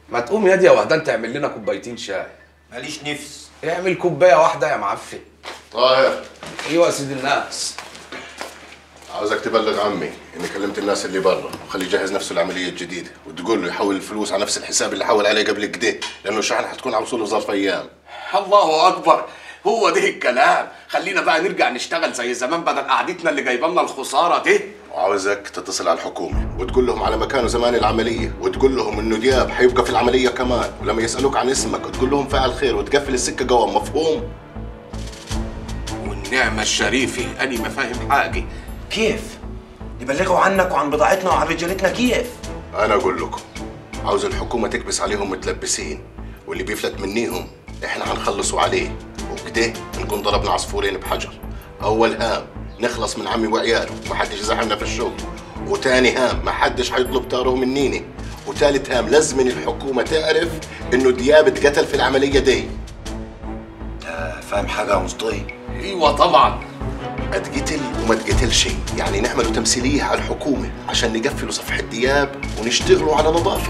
ما تقوم يا دي يا وهدان تعمل لنا كوبايتين شاي ماليش نفس اعمل كوبايه واحده يا معفن طاهر ايوه يا سيد الناس عاوزك تبلغ عمي اني كلمت الناس اللي برا وخليه يجهز نفسه العمليه الجديده وتقول له يحول الفلوس على نفس الحساب اللي حول عليه قبل كده لانه الشحن حتكون على وصوله ظرف ايام الله اكبر هو ده الكلام خلينا بقى نرجع نشتغل زي زمان بدل قعدتنا اللي جايبه لنا الخساره دي وعاوزك تتصل على الحكومه وتقول لهم على مكانه زمان العمليه وتقول لهم انه دياب حيبقى في العمليه كمان ولما يسالوك عن اسمك تقول لهم فاعل خير وتقفل السكه قوام مفهوم والنعمه الشريفه اني ما فاهم حاجه كيف نبلغوا عنك وعن بضاعتنا وعن رجالتنا كيف انا اقول لكم عاوز الحكومه تكبس عليهم متلبسين واللي بيفلت منيهم احنا هنخلصوا عليه وبكده نكون ضربنا عصفورين بحجر اول هام نخلص من عمي وعياله ومحدش يزعلنا في الشغل وتاني هام محدش حيطلب طاره منيني وتالت هام لازم الحكومه تعرف انه دياب اتقتل في العمليه دي آه، فاهم حاجه يا مصطفى ايوه طبعا اتقتل وما اتقتلش يعني نعملوا تمثيليه على الحكومه عشان نقفلوا صفحه دياب ونشتغلوا على نظافه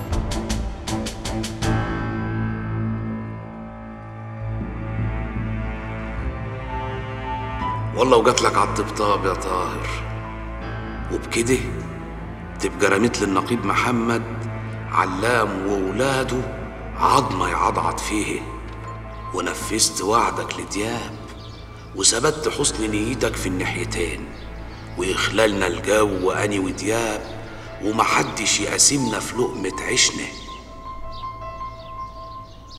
والله وجات لك على الطبطاب يا طاهر وبكده تبقى رميت للنقيب محمد علام وولاده عظمة يعضعض فيه ونفذت وعدك لدياب وثبت حسن نيتك في الناحيتين ويخلالنا الجو أني ودياب ومحدش يقاسمنا في لقمة عشنا